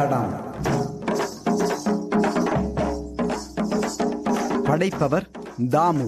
தடம் படைப்பவர் தாமு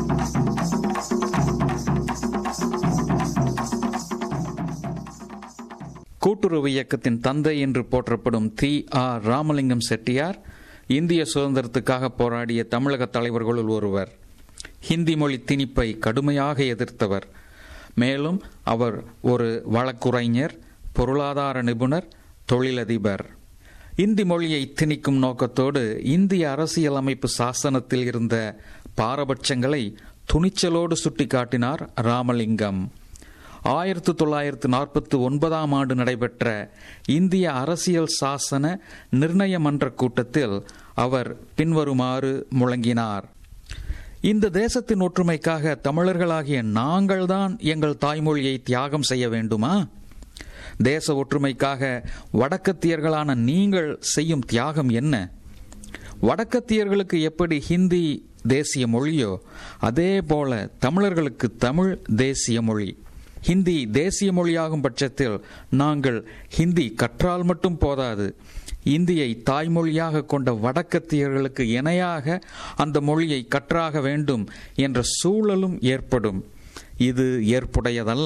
கூட்டுறவு இயக்கத்தின் தந்தை என்று போற்றப்படும் தி ஆர் ராமலிங்கம் செட்டியார் இந்திய சுதந்திரத்துக்காக போராடிய தமிழக தலைவர்களுள் ஒருவர் ஹிந்தி மொழி திணிப்பை கடுமையாக எதிர்த்தவர் மேலும் அவர் ஒரு வழக்குரைஞர் பொருளாதார நிபுணர் தொழிலதிபர் இந்தி மொழியை திணிக்கும் நோக்கத்தோடு இந்திய அரசியலமைப்பு சாசனத்தில் இருந்த பாரபட்சங்களை துணிச்சலோடு சுட்டிக்காட்டினார் ராமலிங்கம் ஆயிரத்து தொள்ளாயிரத்து நாற்பத்தி ஒன்பதாம் ஆண்டு நடைபெற்ற இந்திய அரசியல் சாசன நிர்ணய மன்ற கூட்டத்தில் அவர் பின்வருமாறு முழங்கினார் இந்த தேசத்தின் ஒற்றுமைக்காக தமிழர்களாகிய நாங்கள்தான் எங்கள் தாய்மொழியை தியாகம் செய்ய வேண்டுமா தேச ஒற்றுமைக்காக வடக்கத்தியர்களான நீங்கள் செய்யும் தியாகம் என்ன வடக்கத்தியர்களுக்கு எப்படி ஹிந்தி தேசிய மொழியோ அதே போல தமிழர்களுக்கு தமிழ் தேசிய மொழி ஹிந்தி தேசிய மொழியாகும் பட்சத்தில் நாங்கள் ஹிந்தி கற்றால் மட்டும் போதாது இந்தியை தாய்மொழியாக கொண்ட வடக்கத்தியர்களுக்கு இணையாக அந்த மொழியை கற்றாக வேண்டும் என்ற சூழலும் ஏற்படும் இது ஏற்புடையதல்ல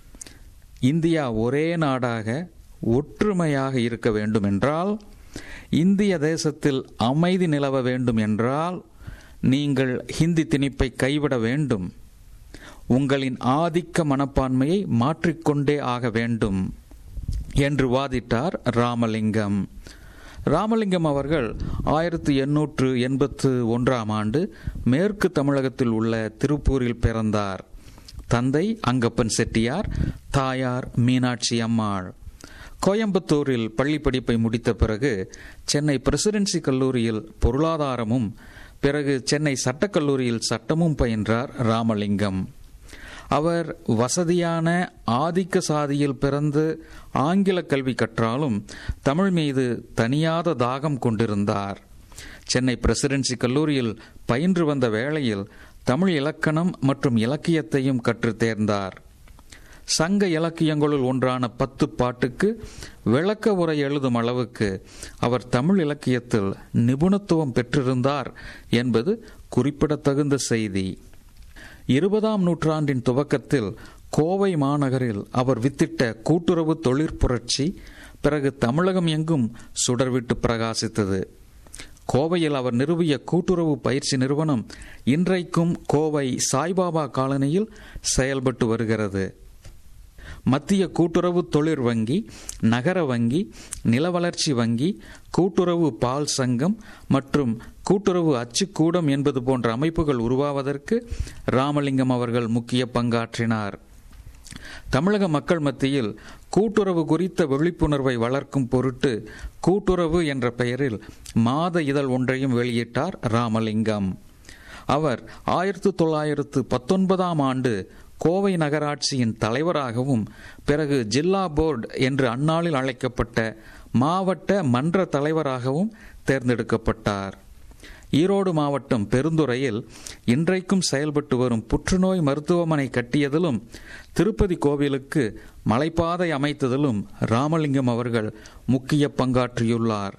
இந்தியா ஒரே நாடாக ஒற்றுமையாக இருக்க வேண்டும் என்றால் இந்திய தேசத்தில் அமைதி நிலவ வேண்டும் என்றால் நீங்கள் ஹிந்தி திணிப்பை கைவிட வேண்டும் உங்களின் ஆதிக்க மனப்பான்மையை மாற்றிக்கொண்டே ஆக வேண்டும் என்று வாதிட்டார் ராமலிங்கம் ராமலிங்கம் அவர்கள் ஆயிரத்தி எண்ணூற்று எண்பத்து ஒன்றாம் ஆண்டு மேற்கு தமிழகத்தில் உள்ள திருப்பூரில் பிறந்தார் தந்தை அங்கப்பன் செட்டியார் தாயார் மீனாட்சி அம்மாள் கோயம்புத்தூரில் பள்ளி படிப்பை முடித்த பிறகு சென்னை பிரசிடென்சி கல்லூரியில் பொருளாதாரமும் பிறகு சென்னை சட்டக்கல்லூரியில் சட்டமும் பயின்றார் ராமலிங்கம் அவர் வசதியான ஆதிக்க சாதியில் பிறந்து ஆங்கில கல்வி கற்றாலும் தமிழ் மீது தனியாத தாகம் கொண்டிருந்தார் சென்னை பிரசிடென்சி கல்லூரியில் பயின்று வந்த வேளையில் தமிழ் இலக்கணம் மற்றும் இலக்கியத்தையும் கற்றுத் தேர்ந்தார் சங்க இலக்கியங்களுள் ஒன்றான பத்து பாட்டுக்கு விளக்க உரை எழுதும் அளவுக்கு அவர் தமிழ் இலக்கியத்தில் நிபுணத்துவம் பெற்றிருந்தார் என்பது குறிப்பிடத்தகுந்த செய்தி இருபதாம் நூற்றாண்டின் துவக்கத்தில் கோவை மாநகரில் அவர் வித்திட்ட கூட்டுறவு தொழிற்புரட்சி பிறகு தமிழகம் எங்கும் சுடர்விட்டு பிரகாசித்தது கோவையில் அவர் நிறுவிய கூட்டுறவு பயிற்சி நிறுவனம் இன்றைக்கும் கோவை சாய்பாபா காலனியில் செயல்பட்டு வருகிறது மத்திய கூட்டுறவு தொழிற் வங்கி நகர வங்கி நிலவளர்ச்சி வங்கி கூட்டுறவு பால் சங்கம் மற்றும் கூட்டுறவு அச்சுக்கூடம் என்பது போன்ற அமைப்புகள் உருவாவதற்கு ராமலிங்கம் அவர்கள் முக்கிய பங்காற்றினார் தமிழக மக்கள் மத்தியில் கூட்டுறவு குறித்த விழிப்புணர்வை வளர்க்கும் பொருட்டு கூட்டுறவு என்ற பெயரில் மாத இதழ் ஒன்றையும் வெளியிட்டார் ராமலிங்கம் அவர் ஆயிரத்து தொள்ளாயிரத்து பத்தொன்பதாம் ஆண்டு கோவை நகராட்சியின் தலைவராகவும் பிறகு ஜில்லா போர்டு என்று அந்நாளில் அழைக்கப்பட்ட மாவட்ட மன்ற தலைவராகவும் தேர்ந்தெடுக்கப்பட்டார் ஈரோடு மாவட்டம் பெருந்துறையில் இன்றைக்கும் செயல்பட்டு வரும் புற்றுநோய் மருத்துவமனை கட்டியதிலும் திருப்பதி கோவிலுக்கு மலைப்பாதை அமைத்ததிலும் ராமலிங்கம் அவர்கள் முக்கிய பங்காற்றியுள்ளார்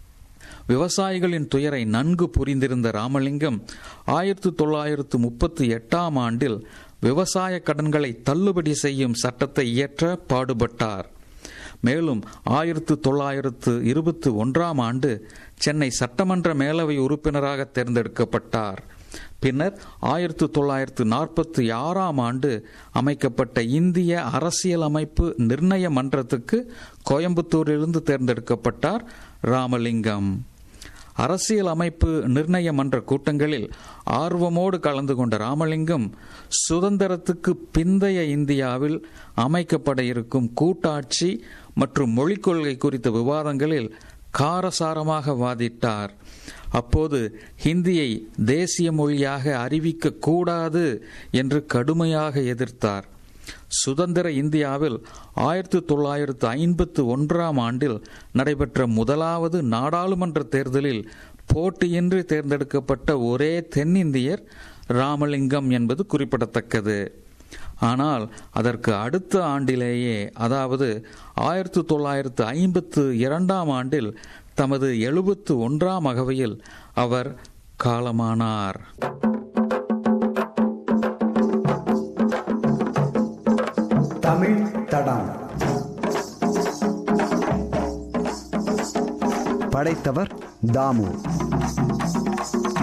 விவசாயிகளின் துயரை நன்கு புரிந்திருந்த ராமலிங்கம் ஆயிரத்து தொள்ளாயிரத்து முப்பத்தி எட்டாம் ஆண்டில் விவசாய கடன்களை தள்ளுபடி செய்யும் சட்டத்தை இயற்ற பாடுபட்டார் மேலும் ஆயிரத்து தொள்ளாயிரத்து இருபத்தி ஒன்றாம் ஆண்டு சென்னை சட்டமன்ற மேலவை உறுப்பினராக தேர்ந்தெடுக்கப்பட்டார் பின்னர் ஆயிரத்து தொள்ளாயிரத்து நாற்பத்தி ஆறாம் ஆண்டு அமைக்கப்பட்ட இந்திய அரசியலமைப்பு நிர்ணய மன்றத்துக்கு கோயம்புத்தூரிலிருந்து தேர்ந்தெடுக்கப்பட்டார் ராமலிங்கம் அரசியல் அமைப்பு நிர்ணய மன்ற கூட்டங்களில் ஆர்வமோடு கலந்து கொண்ட ராமலிங்கம் சுதந்திரத்துக்கு பிந்தைய இந்தியாவில் அமைக்கப்பட இருக்கும் கூட்டாட்சி மற்றும் மொழிக் கொள்கை குறித்த விவாதங்களில் காரசாரமாக வாதிட்டார் அப்போது ஹிந்தியை தேசிய மொழியாக அறிவிக்க கூடாது என்று கடுமையாக எதிர்த்தார் சுதந்திர இந்தியாவில் ஆயிரத்தி தொள்ளாயிரத்து ஐம்பத்து ஒன்றாம் ஆண்டில் நடைபெற்ற முதலாவது நாடாளுமன்ற தேர்தலில் போட்டியின்றி தேர்ந்தெடுக்கப்பட்ட ஒரே தென்னிந்தியர் ராமலிங்கம் என்பது குறிப்பிடத்தக்கது ஆனால் அதற்கு அடுத்த ஆண்டிலேயே அதாவது ஆயிரத்து தொள்ளாயிரத்து ஐம்பத்து இரண்டாம் ஆண்டில் தமது எழுபத்து ஒன்றாம் அகவையில் அவர் காலமானார் தமிழ் தடம் படைத்தவர் தாமு